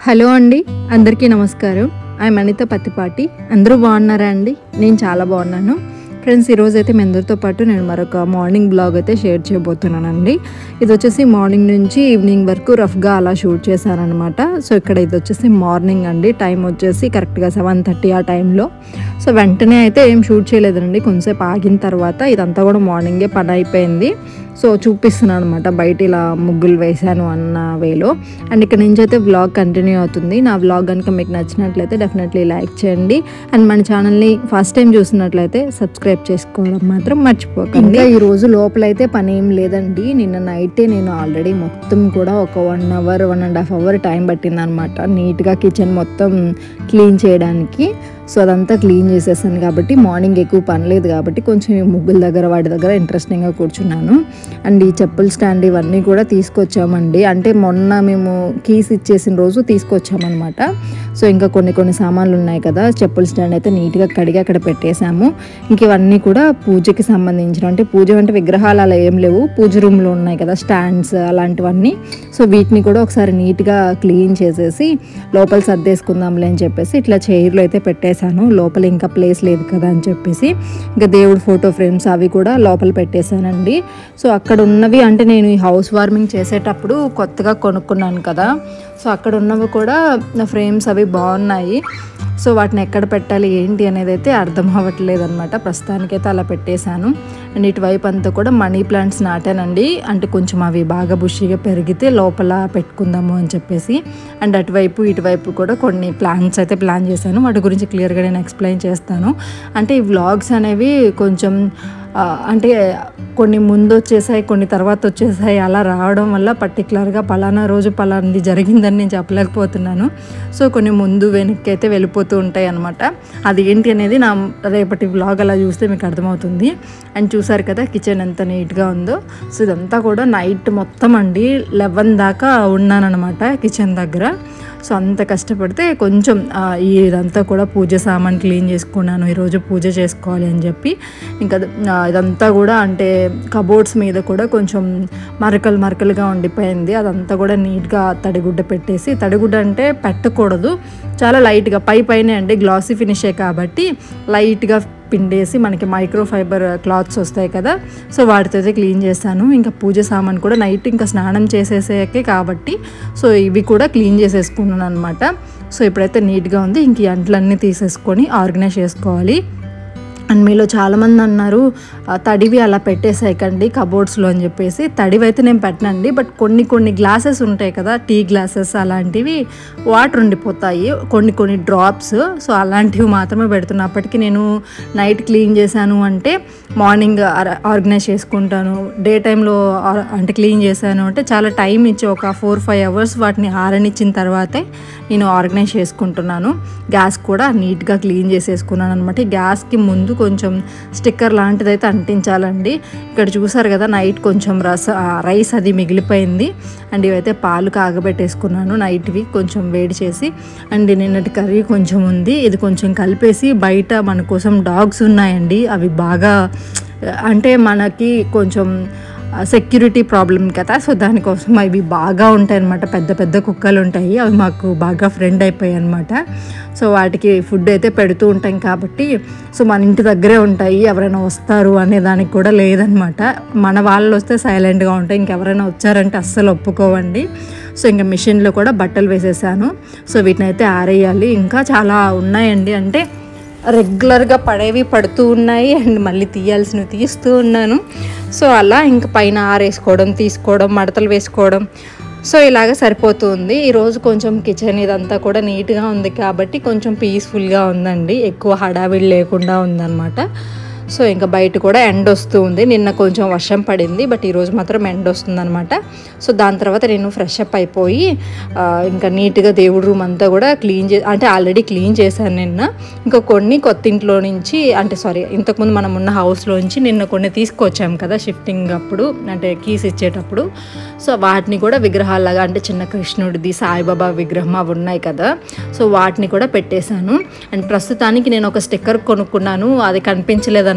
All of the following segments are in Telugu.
హలో అండి అందరికీ నమస్కారం ఐఎమ్ అనిత పత్తిపాటి అందరూ బాగున్నారా అండి నేను చాలా బాగున్నాను ఫ్రెండ్స్ ఈరోజు అయితే మీ అందరితో పాటు నేను మరొక మార్నింగ్ బ్లాగ్ అయితే షేర్ చేయబోతున్నానండి ఇది వచ్చేసి మార్నింగ్ నుంచి ఈవినింగ్ వరకు రఫ్గా అలా షూట్ చేశానమాట సో ఇక్కడ ఇది వచ్చేసి మార్నింగ్ అండి టైం వచ్చేసి కరెక్ట్గా సెవెన్ థర్టీ ఆ టైంలో సో వెంటనే అయితే ఏం షూట్ చేయలేదండి కొంచెంసేపు ఆగిన తర్వాత ఇదంతా కూడా మార్నింగే పని అయిపోయింది సో చూపిస్తున్నాను అనమాట బయట ఇలా ముగ్గులు వేశాను అన్న వేలో అండ్ ఇక్కడ నుంచి అయితే వ్లాగ్ కంటిన్యూ అవుతుంది నా వ్లాగ్ కనుక మీకు నచ్చినట్లయితే డెఫినెట్లీ లైక్ చేయండి అండ్ మన ఛానల్ని ఫస్ట్ టైం చూసినట్లయితే సబ్స్క్రైబ్ చేసుకోవడం మాత్రం మర్చిపోకండి ఇంకా ఈ రోజు లోపలైతే పని ఏం లేదండి నిన్న నైటే నేను ఆల్రెడీ మొత్తం కూడా ఒక one hour one and half hour time పట్టింది అనమాట నీట్గా కిచెన్ మొత్తం క్లీన్ చేయడానికి సో అదంతా క్లీన్ చేసేసాను కాబట్టి మార్నింగ్ ఎక్కువ పని లేదు కాబట్టి కొంచెం ఈ ముగ్గుల దగ్గర వాటి దగ్గర ఇంట్రెస్టింగ్గా కూర్చున్నాను అండ్ ఈ చెప్పుల స్టాండ్ ఇవన్నీ కూడా తీసుకొచ్చామండి అంటే మొన్న మేము కీస్ ఇచ్చేసిన రోజు తీసుకొచ్చామన్నమాట సో ఇంకా కొన్ని కొన్ని సామాన్లు ఉన్నాయి కదా చెప్పుల స్టాండ్ అయితే నీట్గా కడిగి అక్కడ పెట్టేశాము ఇంక ఇవన్నీ కూడా పూజకి సంబంధించిన అంటే పూజ అంటే విగ్రహాలు అలా ఏం లేవు పూజ రూమ్లో ఉన్నాయి కదా స్టాండ్స్ అలాంటివన్నీ సో వీటిని కూడా ఒకసారి నీట్గా క్లీన్ చేసేసి లోపల సర్దేసుకుందాంలే అని చెప్పేసి ఇట్లా చైర్లో అయితే పెట్టేశాను లోపల ఇంకా ప్లేస్ లేదు కదా అని చెప్పేసి ఇంకా దేవుడు ఫోటో ఫ్రేమ్స్ అవి కూడా లోపల పెట్టేశానండి సో అక్కడ ఉన్నవి అంటే నేను ఈ హౌస్ వార్మింగ్ చేసేటప్పుడు కొత్తగా కొనుక్కున్నాను కదా సో అక్కడ ఉన్నవి కూడా నా ఫ్రేమ్స్ అవి బాగున్నాయి సో వాటిని ఎక్కడ పెట్టాలి ఏంటి అనేది అయితే అర్థం అవ్వట్లేదు అనమాట ప్రస్తుతానికైతే అలా పెట్టేశాను అండ్ ఇటువైపు అంతా కూడా మనీ ప్లాంట్స్ నాటానండి అంటే కొంచెం అవి బాగా బుషిగా పెరిగితే లోపల పెట్టుకుందాము అని చెప్పేసి అండ్ అటువైపు ఇటువైపు కూడా కొన్ని ప్లాంట్స్ అయితే ప్లాన్ చేశాను వాటి గురించి క్లియర్గా నేను ఎక్స్ప్లెయిన్ చేస్తాను అంటే ఈ వ్లాగ్స్ అనేవి కొంచెం ఆ, అంటే కొన్ని ముందు వచ్చేసాయి కొన్ని తర్వాత వచ్చేసాయి అలా రావడం వల్ల పర్టికులర్గా పలానా రోజు పలానాది జరిగిందని నేను చెప్పలేకపోతున్నాను సో కొన్ని ముందు వెనక్కి అయితే వెళ్ళిపోతూ ఉంటాయి అనమాట అది ఏంటి అనేది నా రేపటి వ్లాగ్ అలా చూస్తే మీకు అర్థమవుతుంది అండ్ చూసారు కదా కిచెన్ ఎంత నీట్గా ఉందో సో ఇదంతా కూడా నైట్ మొత్తం అండి లెవెన్ దాకా ఉన్నానన్నమాట కిచెన్ దగ్గర సో అంత కష్టపడితే కొంచెం ఆ, ఈ ఇదంతా కూడా పూజ సామాన్ క్లీన్ చేసుకున్నాను ఈరోజు పూజ చేసుకోవాలి అని చెప్పి ఇంకా అది- ఆ, ఇదంతా కూడా అంటే కబోర్డ్స్ మీద కూడా కొంచెం మరకలు మరకలుగా ఉండిపోయింది అదంతా కూడా నీట్గా తడిగుడ్డ పెట్టేసి తడిగుడ్డ అంటే పెట్టకూడదు చాలా లైట్గా పై పైనే అండి గ్లాసీ ఫినిషే కాబట్టి లైట్గా పిండేసి మనకి మైక్రో ఫైబర్ క్లాత్స్ వస్తాయి కదా సో వాటితో అయితే క్లీన్ చేశాను ఇంకా పూజ సామాన్ కూడా నైట్ ఇంకా స్నానం చేసేసాకే కాబట్టి సో ఇవి కూడా క్లీన్ చేసేసుకున్నాను అనమాట సో ఇప్పుడైతే నీట్గా ఉంది ఇంక ఈ అంట్లన్నీ తీసేసుకొని ఆర్గనైజ్ చేసుకోవాలి అండ్ మీలో చాలామంది అన్నారు "ఆ, తడివి అలా పెట్టేసాయికండి కబోర్డ్స్లో అని చెప్పేసి తడివి అయితే నేను పెట్టనండి బట్ కొన్ని కొన్ని గ్లాసెస్ ఉంటాయి కదా టీ గ్లాసెస్ అలాంటివి వాటర్ ఉండిపోతాయి కొన్ని కొన్ని డ్రాప్స్ సో అలాంటివి మాత్రమే పెడుతున్నప్పటికీ నేను నైట్ క్లీన్ చేశాను అంటే మార్నింగ్ ఆర్గనైజ్ చేసుకుంటాను డే టైంలో అంటే క్లీన్ చేశాను అంటే చాలా టైం ఇచ్చి ఒక ఫోర్ ఫైవ్ అవర్స్ వాటిని ఆరనిచ్చిన తర్వాతే నేను ఆర్గనైజ్ చేసుకుంటున్నాను గ్యాస్ కూడా నీట్గా క్లీన్ చేసేసుకున్నాను అనమాట ఈ గ్యాస్కి ముందు కొంచెం స్టిక్కర్ లాంటిది అయితే అంటించాలండి ఇక్కడ చూసారు కదా నైట్ కొంచెం రస ఆ, రైస్ అది మిగిలిపోయింది అండ్ ఇవైతే పాలు కాగబెట్టేసుకున్నాను నైట్వి కొంచెం వేడి చేసి అండ్ నిన్నటి కర్రీ కొంచెం ఉంది ఇది కొంచెం కలిపేసి బయట మన కోసం డాగ్స్ ఉన్నాయండి అవి బాగా అంటే మనకి కొంచెం సెక్యూరిటీ ప్రాబ్లం కదా సో దానికోసం అవి బాగా ఉంటాయి అనమాట పెద్ద పెద్ద కుక్కలు ఉంటాయి అవి మాకు బాగా ఫ్రెండ్ అయిపోయాయి అనమాట సో వాటికి ఫుడ్ అయితే పెడుతూ ఉంటాం కాబట్టి సో మన ఇంటి దగ్గరే ఉంటాయి ఎవరైనా వస్తారు అనే దానికి కూడా లేదనమాట మన వాళ్ళు వస్తే సైలెంట్గా ఉంటాయి ఇంకెవరైనా వచ్చారంటే అస్సలు ఒప్పుకోవండి సో ఇంకా మిషన్లో కూడా బట్టలు వేసేసాను సో వీటిని అయితే ఆరేయాలి ఇంకా చాలా ఉన్నాయండి అంటే రెగ్యులర్గా పడేవి పడుతూ ఉన్నాయి అండ్ మళ్ళీ తీయాల్సినవి తీస్తూ ఉన్నాను సో అలా ఇంకా పైన ఆరేసుకోవడం తీసుకోవడం మడతలు వేసుకోవడం సో ఇలాగ సరిపోతుంది ఈరోజు కొంచెం కిచెన్ ఇదంతా కూడా నీట్గా ఉంది కాబట్టి కొంచెం పీస్ఫుల్గా ఉందండి ఎక్కువ హడావిడి లేకుండా ఉందన్నమాట సో ఇంకా బయట కూడా ఎండ్ వస్తూ ఉంది నిన్న కొంచెం వర్షం పడింది బట్ ఈరోజు మాత్రం ఎండ్ వస్తుంది అనమాట సో దాని తర్వాత నేను ఫ్రెష్ అప్ అయిపోయి ఆ, ఇంకా నీట్గా దేవుడి రూమ్ అంతా కూడా క్లీన్ చే అంటే ఆల్రెడీ క్లీన్ చేశాను నిన్న ఇంకా కొన్ని కొత్త ఇంట్లో నుంచి అంటే సారీ ఇంతకుముందు మనం ఉన్న హౌస్లోంచి నిన్న కొన్ని తీసుకొచ్చాం కదా షిఫ్టింగ్ అప్పుడు అంటే కీస్ ఇచ్చేటప్పుడు సో వాటిని కూడా విగ్రహాలాగా అంటే చిన్న కృష్ణుడిది సాయిబాబా విగ్రహం అవి ఉన్నాయి కదా సో వాటిని కూడా పెట్టేశాను అండ్ ప్రస్తుతానికి నేను ఒక స్టిక్కర్ కొనుక్కున్నాను అది కనిపించలేదన్న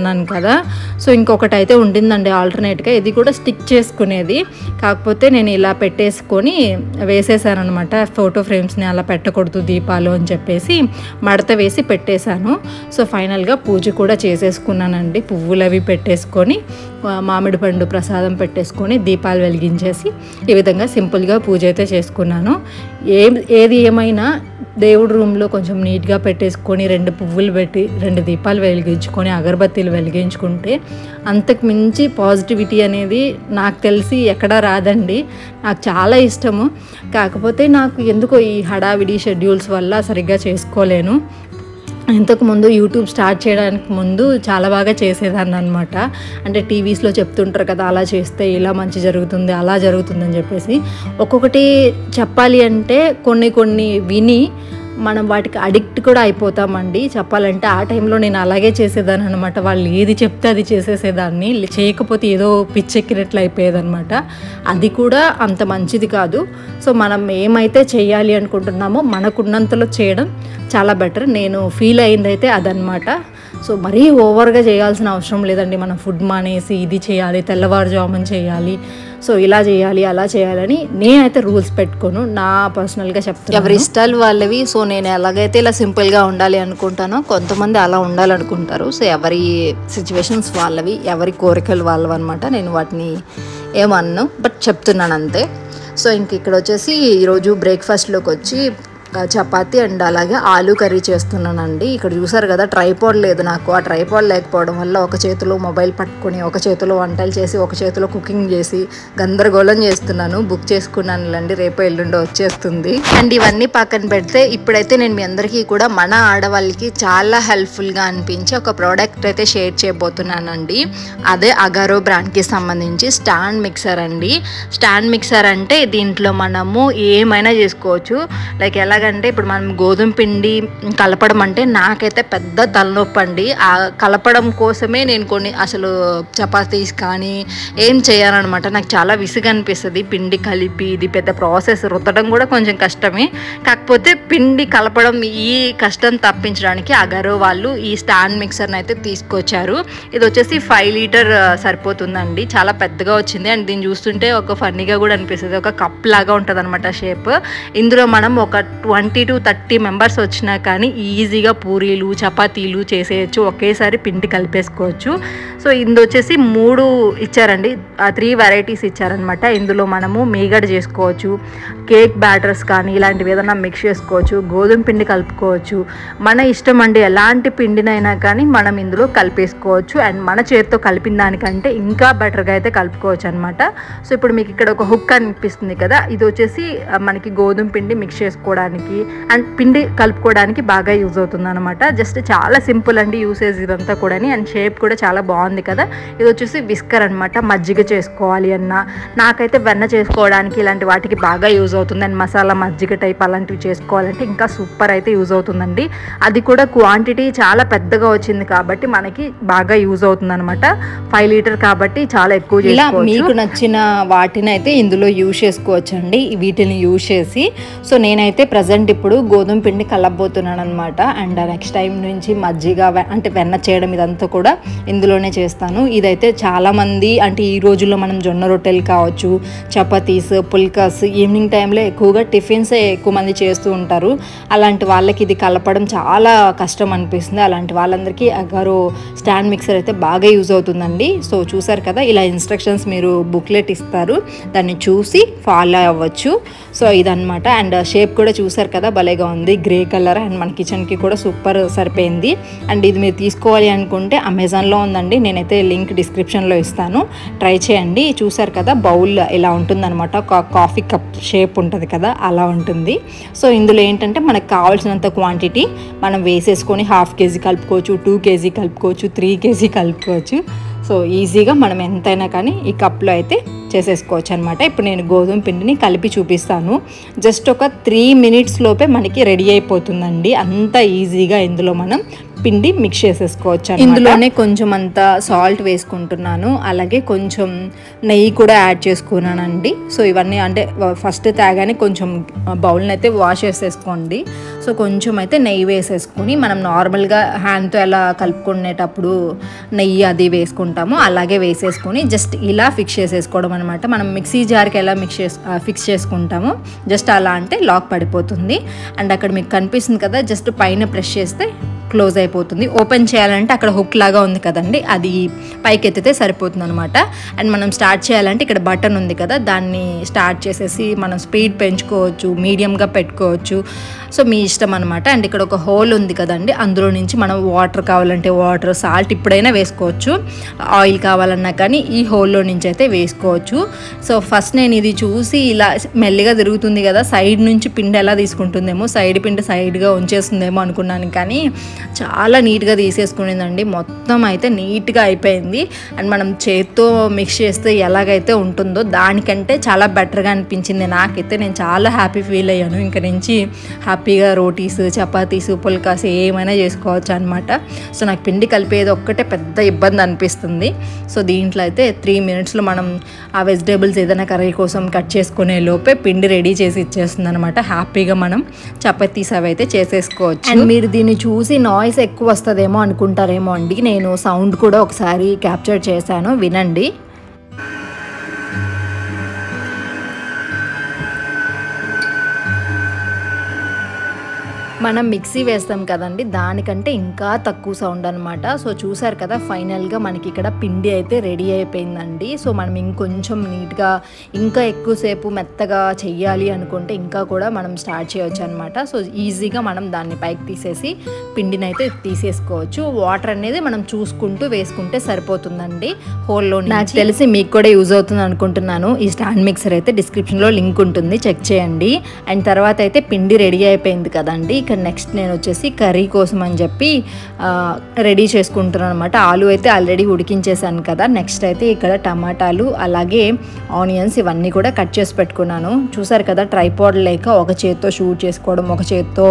అన్నాను కదా సో ఇంకొకటి అయితే ఉండిందండి ఆల్టర్నేట్గా ఇది కూడా స్టిక్ చేసుకునేది కాకపోతే నేను ఇలా పెట్టేసుకొని వేసేసాను అనమాట ఫోటో ఫ్రేమ్స్ని అలా పెట్టకూడదు దీపాలు అని చెప్పేసి మడత వేసి పెట్టేశాను సో ఫైనల్గా పూజ కూడా చేసేసుకున్నానండి పువ్వులు అవి పెట్టేసుకొని ఆ, మామిడి పండు ప్రసాదం పెట్టేసుకొని దీపాలు వెలిగించేసి ఈ విధంగా సింపుల్గా పూజ అయితే చేసుకున్నాను ఏ ఏది ఏమైనా దేవుడి రూమ్లో కొంచెం నీట్గా పెట్టేసుకొని రెండు పువ్వులు పెట్టి రెండు దీపాలు వెలిగించుకొని అగరబత్తీలు వెలిగించుకుంటే అంతకు మించి పాజిటివిటీ అనేది నాకు తెలిసి ఎక్కడా రాదండి నాకు చాలా ఇష్టము కాకపోతే నాకు ఎందుకో ఈ హడావిడి షెడ్యూల్స్ వల్ల సరిగ్గా చేసుకోలేను ఇంతకు ముందు యూట్యూబ్ స్టార్ట్ చేయడానికి ముందు చాలా బాగా చేసేదాన్ని అనమాట అంటే టీవీస్లో చెప్తుంటారు కదా అలా చేస్తే ఇలా మంచి జరుగుతుంది అలా జరుగుతుందని చెప్పేసి ఒక్కొక్కటి చెప్పాలి అంటే కొన్ని కొన్ని విని మనం వాటికి అడిక్ట్ కూడా అయిపోతామండి చెప్పాలంటే ఆ టైంలో నేను అలాగే చేసేదాన్ని అనమాట వాళ్ళు ఏది చెప్తే అది చేసేసేదాన్ని లే- చేయకపోతే ఏదో పిచ్చెక్కినట్లు అయిపోయేదన్నమాట అది కూడా అంత మంచిది కాదు సో మనం ఏమైతే చేయాలి అనుకుంటున్నామో మనకున్నంతలో చేయడం చాలా బెటర్ నేను ఫీల్ అయింది అయితే అదనమాట సో మరీ ఓవర్గా చేయాల్సిన అవసరం లేదండి మనం ఫుడ్ మానేసి ఇది చేయాలి తెల్లవారుజామున చేయాలి సో ఇలా చేయాలి అలా చేయాలని నేనైతే రూల్స్ పెట్టుకోను నా పర్సనల్గా చెప్తాను ఎవరి ఇష్టాలు వాళ్ళవి సో నేను ఎలాగైతే ఇలా సింపుల్గా ఉండాలి అనుకుంటానో కొంతమంది అలా ఉండాలనుకుంటారు సో ఎవరి సిచ్యువేషన్స్ వాళ్ళవి ఎవరి కోరికలు వాళ్ళవి అనమాట నేను వాటిని ఏమన్ను బట్ చెప్తున్నాను అంతే సో ఇంక ఇక్కడ వచ్చేసి ఈరోజు బ్రేక్ఫాస్ట్లోకి వచ్చి ఆ, చపాతీ అండ్ అలాగే ఆలు కర్రీ చేస్తున్నానండి ఇక్కడ చూసారు కదా ట్రైపాడ్ లేదు నాకు ఆ ట్రైపాడ్ లేకపోవడం వల్ల ఒక చేతిలో మొబైల్ పట్టుకొని ఒక చేతిలో వంటలు చేసి ఒక చేతిలో కుకింగ్ చేసి గందరగోళం చేస్తున్నాను బుక్ చేసుకున్నానులేండి రేపు ఎల్లుండో వచ్చేస్తుంది అండ్ ఇవన్నీ పక్కన పెడితే ఇప్పుడైతే నేను మీ అందరికీ కూడా మన ఆడవాళ్ళకి చాలా హెల్ప్ఫుల్గా అనిపించి ఒక ప్రోడక్ట్ అయితే షేర్ చేయబోతున్నానండి అదే అగారో బ్రాండ్కి సంబంధించి స్టాండ్ మిక్సర్ అండి స్టాండ్ మిక్సర్ అంటే దీంట్లో మనము ఏమైనా చేసుకోవచ్చు లైక్ ఎలాగంటే ఇప్పుడు మనం గోధుమ పిండి కలపడం అంటే నాకైతే పెద్ద తలనొప్పి అండి ఆ కలపడం కోసమే నేను కొన్ని అసలు చపాతీస్ కానీ ఏం చేయాలన్నమాట నాకు చాలా విసుగు అనిపిస్తుంది పిండి కలిపి ఇది పెద్ద ప్రాసెస్ రుద్దడం కూడా కొంచెం కష్టమే కాకపోతే పిండి కలపడం ఈ కష్టం తప్పించడానికి అగరో వాళ్ళు ఈ స్టాండ్ మిక్సర్ని అయితే తీసుకొచ్చారు ఇది వచ్చేసి ఫైవ్ లీటర్ సరిపోతుందండి చాలా పెద్దగా వచ్చింది అండ్ దీన్ని చూస్తుంటే ఒక ఫన్నీగా కూడా అనిపిస్తుంది ఒక కప్ లాగా ఉంటుంది అనమాట షేప్ ఇందులో మనం ఒక ట్వంటీ టు థర్టీ మెంబర్స్ వచ్చినా కానీ ఈజీగా పూరీలు చపాతీలు చేసేయచ్చు ఒకేసారి పిండి కలిపేసుకోవచ్చు సో ఇందు వచ్చేసి మూడు ఇచ్చారండి త్రీ వెరైటీస్ ఇచ్చారనమాట ఇందులో మనము మీగడ చేసుకోవచ్చు కేక్ బ్యాటర్స్ కానీ ఇలాంటివి ఏదైనా మిక్స్ చేసుకోవచ్చు గోధుమ పిండి కలుపుకోవచ్చు మన ఇష్టం అండి ఎలాంటి పిండినైనా కానీ మనం ఇందులో కలిపేసుకోవచ్చు అండ్ మన చేతితో కలిపిన దానికంటే ఇంకా బెటర్గా అయితే కలుపుకోవచ్చు అనమాట సో ఇప్పుడు మీకు ఇక్కడ ఒక హుక్ అనిపిస్తుంది కదా ఇది వచ్చేసి ఆ, మనకి గోధుమ పిండి మిక్స్ చేసుకోవడానికి అండ్ పిండి కలుపుకోవడానికి బాగా యూజ్ అవుతుంది అనమాట జస్ట్ చాలా సింపుల్ అండి యూసేజ్ ఇదంతా కూడా అండ్ షేప్ కూడా చాలా బాగుంది కదా ఇది వచ్చేసి విస్కర్ అనమాట మజ్జిగ చేసుకోవాలి అన్న నాకైతే వెన్న చేసుకోవడానికి ఇలాంటి వాటికి బాగా యూజ్ అవుతుంది అండ్ మసాలా మజ్జిగ టైప్ అలాంటివి చేసుకోవాలంటే ఇంకా సూపర్ అయితే యూజ్ అవుతుందండి అది కూడా క్వాంటిటీ చాలా పెద్దగా వచ్చింది కాబట్టి మనకి బాగా యూజ్ అవుతుంది అనమాట ఫైవ్ లీటర్ కాబట్టి చాలా ఎక్కువ ఇలా చేసుకోవచ్చు మీకు నచ్చిన వాటిని అయితే ఇందులో యూజ్ చేసుకోవచ్చు అండి వీటిని యూజ్ చేసి సో నేనైతే ప్రజెంట్ ఇప్పుడు గోధుమ పిండి కలపబోతున్నాను అనమాట అండ్ నెక్స్ట్ టైం నుంచి మజ్జిగ వె- అంటే వెన్న చేయడం ఇదంతా కూడా ఇందులోనే చేస్తాను ఇదైతే చాలా మంది అంటే ఈ రోజుల్లో మనం జొన్న రొట్టెలు కావచ్చు చపాతీస్ పుల్కాస్ ఈవినింగ్ టైంలో ఎక్కువగా టిఫిన్స్ ఎక్కువ మంది చేస్తూ ఉంటారు అలాంటి వాళ్ళకి ఇది కలపడం చాలా కష్టం అనిపిస్తుంది అలాంటి వాళ్ళందరికీ అగారో స్టాండ్ మిక్సర్ అయితే బాగా యూజ్ అవుతుందండి సో చూసారు కదా ఇలా ఇన్స్ట్రక్షన్స్ మీరు బుక్లెట్ ఇస్తారు దాన్ని చూసి ఫాలో అవ్వచ్చు సో ఇదన్నమాట అండ్ షేప్ కూడా చూసారు కదా భలేగా ఉంది గ్రే కలర్ అండ్ మన కిచెన్కి కూడా సూపర్ సరిపోయింది అండ్ ఇది మీరు తీసుకోవాలి అనుకుంటే అమెజాన్లో ఉందండి నేనైతే లింక్ డిస్క్రిప్షన్లో ఇస్తాను ట్రై చేయండి చూసారు కదా బౌల్ ఇలా ఉంటుందన్నమాట ఒక కాఫీ కప్ షేప్ ఉంటుంది కదా అలా ఉంటుంది సో ఇందులో ఏంటంటే మనకు కావాల్సినంత క్వాంటిటీ మనం వేసేసుకొని హాఫ్ కేజీ కలుపుకోవచ్చు టూ కేజీ కలుపుకోవచ్చు త్రీ కేజీ కలుపుకోవచ్చు సో ఈజీగా మనం ఎంతైనా కానీ ఈ కప్లో అయితే చేసేసుకోవచ్చు అనమాట ఇప్పుడు నేను గోధుమ పిండిని కలిపి చూపిస్తాను జస్ట్ ఒక త్రీ మినిట్స్ లోపే మనకి రెడీ అయిపోతుందండి అంత ఈజీగా ఇందులో మనం పిండి మిక్స్ చేసేసుకోవచ్చు ఇందులోనే కొంచెం అంత సాల్ట్ వేసుకుంటున్నాను అలాగే కొంచెం నెయ్యి కూడా యాడ్ చేసుకున్నానండి సో ఇవన్నీ అంటే ఫస్ట్ తాగానే కొంచెం బౌల్ని అయితే వాష్ చేసేసుకోండి సో కొంచెం అయితే నెయ్యి వేసేసుకొని మనం నార్మల్గా హ్యాండ్తో ఎలా కలుపుకునేటప్పుడు నెయ్యి అది వేసుకుంటామో అలాగే వేసేసుకొని జస్ట్ ఇలా ఫిక్స్ చేసేసుకోవడం అనమాట మనం మిక్సీ జార్కి ఎలా మిక్స్ చేసు ఫిక్స్ చేసుకుంటామో జస్ట్ అలా అంటే లాక్ పడిపోతుంది అండ్ అక్కడ మీకు కనిపిస్తుంది కదా జస్ట్ పైన ప్రెస్ చేస్తే క్లోజ్ అయిపోతుంది ఓపెన్ చేయాలంటే అక్కడ హుక్ లాగా ఉంది కదండి అది పైకి ఎత్తితే సరిపోతుంది అనమాట అండ్ మనం స్టార్ట్ చేయాలంటే ఇక్కడ బటన్ ఉంది కదా దాన్ని స్టార్ట్ చేసేసి మనం స్పీడ్ పెంచుకోవచ్చు మీడియంగా పెట్టుకోవచ్చు సో మీ ఇష్టం అనమాట అండ్ ఇక్కడ ఒక హోల్ ఉంది కదండి అందులో నుంచి మనం వాటర్ కావాలంటే వాటర్ సాల్ట్ ఇప్పుడైనా వేసుకోవచ్చు ఆయిల్ కావాలన్నా కానీ ఈ హోల్లో నుంచి అయితే వేసుకోవచ్చు సో ఫస్ట్ నేను ఇది చూసి ఇలా మెల్లిగా తిరుగుతుంది కదా సైడ్ నుంచి పిండి ఎలా తీసుకుంటుందేమో సైడ్ పిండి సైడ్గా ఉంచేస్తుందేమో అనుకున్నాను కానీ చాలా నీట్గా తీసేసుకునేదండి మొత్తం అయితే నీట్గా అయిపోయింది అండ్ మనం చేత్తో మిక్స్ చేస్తే ఎలాగైతే ఉంటుందో దానికంటే చాలా బెటర్గా అనిపించింది నాకైతే నేను చాలా హ్యాపీ ఫీల్ అయ్యాను ఇంక నుంచి హ్యాపీగా రోటీస్ చపాతీస్ పుల్కాస్ ఏమైనా చేసుకోవచ్చు అనమాట సో నాకు పిండి కలిపేది ఒక్కటే పెద్ద ఇబ్బంది అనిపిస్తుంది సో దీంట్లో అయితే త్రీ మినిట్స్లో మనం ఆ వెజిటేబుల్స్ ఏదైనా కర్రీ కోసం కట్ చేసుకునే లోపే పిండి రెడీ చేసి ఇచ్చేస్తుంది అనమాట హ్యాపీగా మనం చపాతీస్ అవి అయితే చేసేసుకోవచ్చు అండ్ మీరు దీన్ని చూసి నాయిస్ ఎక్కువ వస్తుందేమో అనుకుంటారేమో అండి నేను సౌండ్ కూడా ఒకసారి క్యాప్చర్ చేశాను వినండి మనం మిక్సీ వేస్తాం కదండి దానికంటే ఇంకా తక్కువ సౌండ్ అనమాట సో చూసారు కదా ఫైనల్గా మనకి ఇక్కడ పిండి అయితే రెడీ అయిపోయిందండి సో మనం ఇంకొంచెం నీట్గా ఇంకా ఎక్కువసేపు మెత్తగా చెయ్యాలి అనుకుంటే ఇంకా కూడా మనం స్టార్ట్ చేయొచ్చు అనమాట సో ఈజీగా మనం దాన్ని పైకి తీసేసి పిండిని అయితే తీసేసుకోవచ్చు వాటర్ అనేది మనం చూసుకుంటూ వేసుకుంటే సరిపోతుందండి హోల్లో నాకు తెలిసి మీకు కూడా యూజ్ అవుతుంది అనుకుంటున్నాను ఈ స్టాండ్ మిక్సర్ అయితే డిస్క్రిప్షన్లో లింక్ ఉంటుంది చెక్ చేయండి అండ్ తర్వాత అయితే పిండి రెడీ అయిపోయింది కదండి ఇక్కడ నెక్స్ట్ నేను వచ్చేసి కర్రీ కోసం అని చెప్పి రెడీ చేసుకుంటున్నాను అనమాట ఆలు అయితే ఆల్రెడీ ఉడికించేసాను కదా నెక్స్ట్ అయితే ఇక్కడ టమాటాలు అలాగే ఆనియన్స్ ఇవన్నీ కూడా కట్ చేసి పెట్టుకున్నాను చూసారు కదా ట్రైపాడ్ లేక ఒక చేత్తో షూట్ చేసుకోవడం ఒక చేత్తో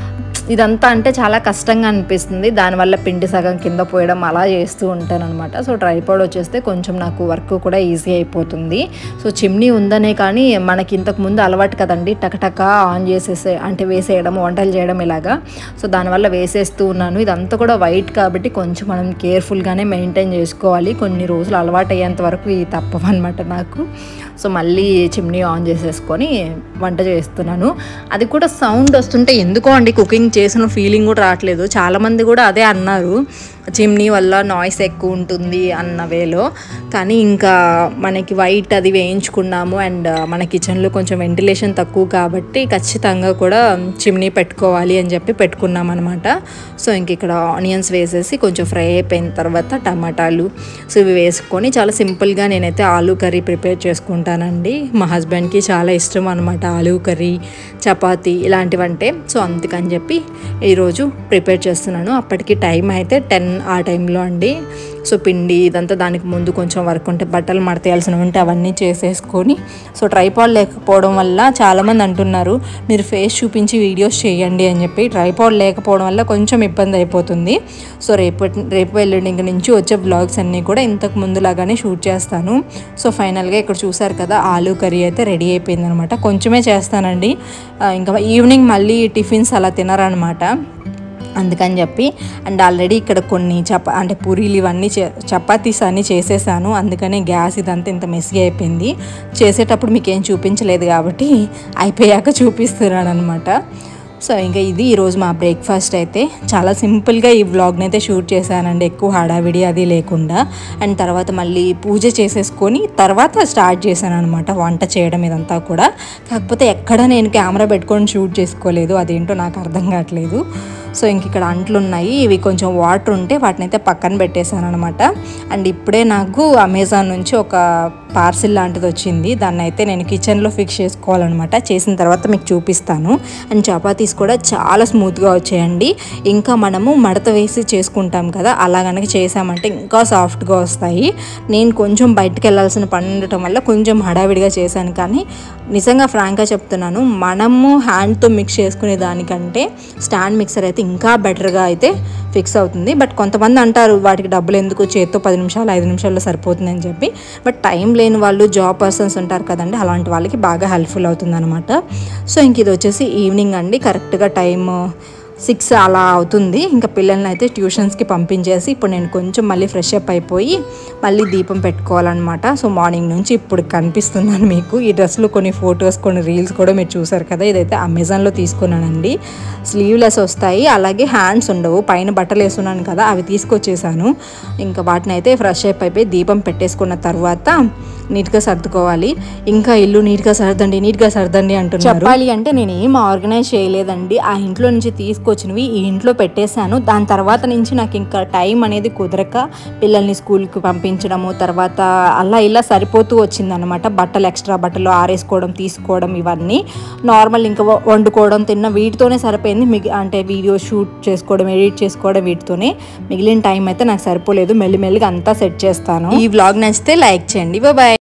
ఇదంతా అంటే చాలా కష్టంగా అనిపిస్తుంది దానివల్ల పిండి సగం కింద పోయడం అలా చేస్తూ ఉంటాను అనమాట సో ట్రైపాడ్ వచ్చేస్తే కొంచెం నాకు వర్క్ కూడా ఈజీ అయిపోతుంది సో చిమ్నీ ఉందనే కానీ మనకి ఇంతకు ముందు అలవాటు కదండి టకటక ఆన్ చేసేసే అంటే వేసేయడం వంటలు చేయడం ఇలాగా సో దానివల్ల వేసేస్తూ ఉన్నాను ఇదంతా కూడా వైట్ కాబట్టి కొంచెం మనం కేర్ఫుల్గానే మెయింటైన్ చేసుకోవాలి కొన్ని రోజులు అలవాటు అయ్యేంత వరకు ఇది తప్పవన్నమాట నాకు సో మళ్ళీ చిమ్నీ ఆన్ చేసేసుకొని వంట చేస్తున్నాను అది కూడా సౌండ్ వస్తుంటే ఎందుకో అండి కుకింగ్ చేసిన ఫీలింగ్ కూడా రావట్లేదు చాలామంది కూడా అదే అన్నారు చిమ్నీ వల్ల నాయిస్ ఎక్కువ ఉంటుంది అన్న వేలో కానీ ఇంకా మనకి వైట్ అది వేయించుకున్నాము అండ్ మన కిచెన్లో కొంచెం వెంటిలేషన్ తక్కువ కాబట్టి ఖచ్చితంగా కూడా చిమ్నీ పెట్టుకోవాలి అని చెప్పి పెట్టుకున్నాం అనమాట సో ఇంక ఇక్కడ ఆనియన్స్ వేసేసి కొంచెం ఫ్రై అయిపోయిన తర్వాత టమాటాలు సో ఇవి వేసుకొని చాలా సింపుల్గా నేనైతే ఆలూ కర్రీ ప్రిపేర్ చేసుకుంటానండి మా హస్బెండ్కి చాలా ఇష్టం అనమాట ఆలూ కర్రీ చపాతీ ఇలాంటివంటే సో అందుకని చెప్పి ఈరోజు ప్రిపేర్ చేస్తున్నాను అప్పటికి టైం అయితే టెన్ ఆ టైంలో అండి సో పిండి ఇదంతా దానికి ముందు కొంచెం వర్క్ ఉంటే బట్టలు మడతేయాల్సిన ఉంటే అవన్నీ చేసేసుకొని సో ట్రైపాడ్ లేకపోవడం వల్ల చాలామంది అంటున్నారు మీరు ఫేస్ చూపించి వీడియోస్ చేయండి అని చెప్పి ట్రైపాడ్ లేకపోవడం వల్ల కొంచెం ఇబ్బంది అయిపోతుంది సో రేపు రేపు ఎల్లుండి ఇంక నుంచి వచ్చే బ్లాగ్స్ అన్నీ కూడా ఇంతకు ముందులాగానే షూట్ చేస్తాను సో ఫైనల్గా ఇక్కడ చూసారు కదా ఆలూ కర్రీ అయితే రెడీ అయిపోయింది అనమాట కొంచెమే చేస్తానండి ఆ, ఇంకా ఈవినింగ్ మళ్ళీ టిఫిన్స్ అలా తినరనమాట అందుకని చెప్పి అండ్ ఆల్రెడీ ఇక్కడ కొన్ని చపా అంటే పూరీలు ఇవన్నీ చే చపాతీస్ అన్నీ చేసేసాను అందుకని గ్యాస్ ఇదంతా ఇంత మెస్సీ అయిపోయింది చేసేటప్పుడు మీకు ఏం చూపించలేదు కాబట్టి అయిపోయాక చూపిస్తున్నాను అనమాట సో ఇంకా ఇది ఈరోజు మా బ్రేక్ఫాస్ట్ అయితే చాలా సింపుల్గా ఈ వ్లాగ్ని అయితే షూట్ చేశానండి ఎక్కువ హడావిడి అది లేకుండా అండ్ తర్వాత మళ్ళీ పూజ చేసేసుకొని తర్వాత స్టార్ట్ చేశాను అనమాట వంట చేయడం ఇదంతా కూడా కాకపోతే ఎక్కడ నేను కెమెరా పెట్టుకొని షూట్ చేసుకోలేదు అదేంటో నాకు అర్థం కావట్లేదు సో ఇంక ఇక్కడ అంట్లు ఉన్నాయి ఇవి కొంచెం వాటర్ ఉంటే వాటిని అయితే పక్కన పెట్టేశాను అనమాట అండ్ ఇప్పుడే నాకు అమెజాన్ నుంచి ఒక పార్సిల్ లాంటిది వచ్చింది దాన్ని అయితే నేను కిచెన్లో ఫిక్స్ చేసుకోవాలన్నమాట చేసిన తర్వాత మీకు చూపిస్తాను అండ్ చపాతీస్ కూడా చాలా స్మూత్గా వచ్చాయండి ఇంకా మనము మడత వేసి చేసుకుంటాం కదా అలా కనుక చేసామంటే ఇంకా సాఫ్ట్గా వస్తాయి నేను కొంచెం బయటకు వెళ్ళాల్సిన పని ఉండటం వల్ల కొంచెం హడావిడిగా చేశాను కానీ నిజంగా ఫ్రాంక్గా చెప్తున్నాను మనము హ్యాండ్తో మిక్స్ చేసుకునే దానికంటే స్టాండ్ మిక్సర్ అయితే ఇంకా బెటర్గా అయితే ఫిక్స్ అవుతుంది బట్ కొంతమంది అంటారు వాటికి డబ్బులు ఎందుకు చేత్తో పది నిమిషాలు ఐదు నిమిషాల్లో సరిపోతుంది అని చెప్పి బట్ టైం లేని వాళ్ళు జాబ్ పర్సన్స్ ఉంటారు కదండి అలాంటి వాళ్ళకి బాగా హెల్ప్ఫుల్ అవుతుంది అనమాట సో ఇంక ఇది వచ్చేసి ఈవినింగ్ అండి కరెక్ట్గా టైం సిక్స్ అలా అవుతుంది ఇంకా పిల్లల్ని అయితే ట్యూషన్స్కి పంపించేసి ఇప్పుడు నేను కొంచెం మళ్ళీ ఫ్రెష్ అప్ అయిపోయి మళ్ళీ దీపం పెట్టుకోవాలన్నమాట సో మార్నింగ్ నుంచి ఇప్పుడు కనిపిస్తున్నాను మీకు ఈ డ్రెస్లో కొన్ని ఫొటోస్ కొన్ని రీల్స్ కూడా మీరు చూసారు కదా ఇదైతే అమెజాన్లో తీసుకున్నానండి స్లీవ్లెస్ వస్తాయి అలాగే హ్యాండ్స్ ఉండవు పైన బట్టలు వేసుకున్నాను కదా అవి తీసుకొచ్చేసాను ఇంకా వాటిని అయితే ఫ్రెష్ అప్ అయిపోయి దీపం పెట్టేసుకున్న తర్వాత నీట్గా సర్దుకోవాలి ఇంకా ఇల్లు నీట్గా సర్దండి నీట్గా సర్దండి అంటున్నారు చెప్పాలి అంటే నేను ఏం ఆర్గనైజ్ చేయలేదండి ఆ ఇంట్లో నుంచి తీసుకొచ్చినవి ఈ ఇంట్లో పెట్టేశాను దాని తర్వాత నుంచి నాకు ఇంకా టైం అనేది కుదరక పిల్లల్ని స్కూల్కి పంపించడము తర్వాత అలా ఇలా సరిపోతూ వచ్చిందనమాట బట్టలు ఎక్స్ట్రా బట్టలు ఆరేసుకోవడం తీసుకోవడం ఇవన్నీ నార్మల్ ఇంకా వ- వండుకోవడం తిన్న వీటితోనే సరిపోయింది మిగి అంటే వీడియో షూట్ చేసుకోవడం ఎడిట్ చేసుకోవడం వీటితోనే మిగిలిన టైం అయితే నాకు సరిపోలేదు మెల్లిమెల్లిగా అంతా సెట్ చేస్తాను ఈ వ్లాగ్ నచ్చితే లైక్ చేయండి బాయ్